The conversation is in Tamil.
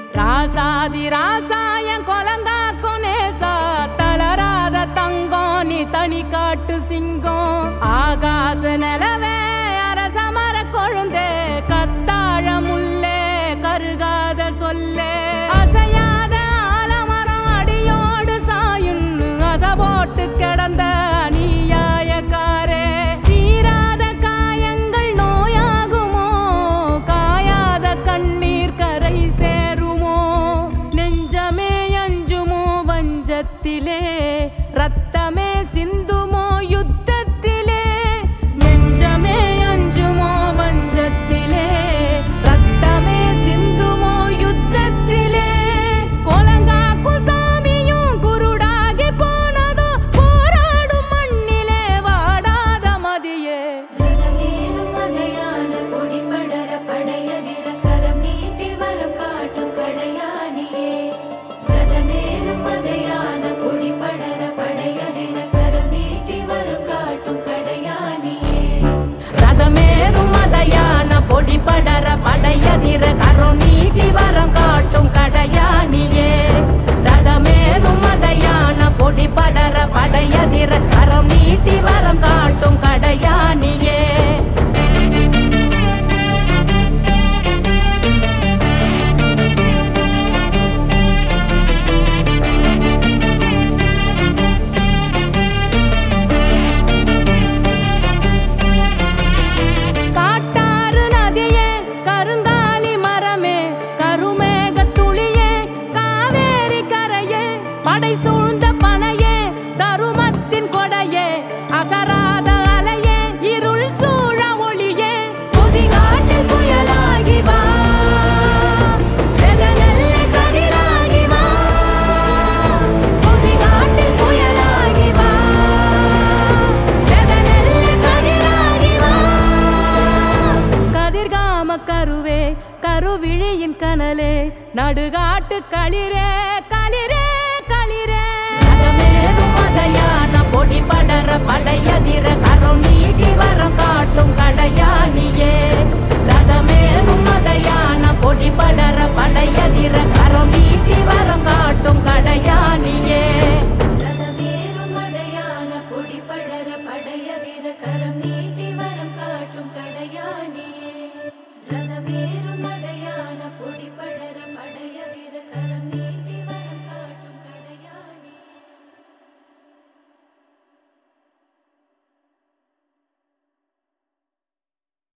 ராசாதி ராசாயம் கொலங்காக்கும் நேசா தளராத தங்கம் நீ தனி காட்டு சிங்கம் ஆகாச நிலவே அரசமர கொழுந்தே கத்தாழ முல்லே கருகாத சொல்லே அசையாத ஆலமரம் அடியோடு சாயுன்னு அசை போட்டு கிடந்த நீயாயக்காரே தீராத காயங்கள் நோயாகுமோ காயாத கண்ணீர் கரை சேருமோ நெஞ்சமே அஞ்சுமோ வஞ்சத்திலே ரத்தமே சிந்துமோ யுத்தத்திலே நெஞ்சமே அஞ்சுமோ வஞ்சத்திலே ரத்தமே சிந்துமோ யுத்தத்திலே கொலங்காக்கும் சாமியும் குருடாகி போனதோ போராடும் மண்ணிலே வாடாத மதியே ரதமேறும் மதையான பொடி படர படையதிர கரம் நீட்டி வரம் காட்டும் கடையானியே ரதமேறும் மதையான பொடி படர படையதிர கரம் நீட்டி வரம் காட்டும் கடையானியே ரதமேறும் மதையான பொடி படர படையதிர கரம் நீட்டி வரம் காட்டும் கடையானியே ரதமேறும் மதையான பொடி படர படையதிர கரம் நீட்டி வரம் காட்டும் கடையானியே காட்டாறு நதியே கருங்காலி மரமே கருமேக துளியே காவேரி கரையே படை சூழ்ந்த பனையே தருமத்தின் கொடையே அசராத அலையே இருள் சூழ ஒளியே புதிகாட்டில் புயலாகி வா வெதநெல்ல கதிராகி வா புதிகாட்டில் புயலாகி வா வெதநெல்ல கதிராகி வா கதிர்காம கருவே கருவிழியின் கனலே நடுகாட்டு களிரே களிரே களிரே ரதமேறும் மதையான பொடி படர படையதிர கரம் நீட்டி வரம் காட்டும் கடையானியே ரதமேறும் மதையான பொடி படர படையதிர கரம் நீட்டி வரம் காட்டும் கடையா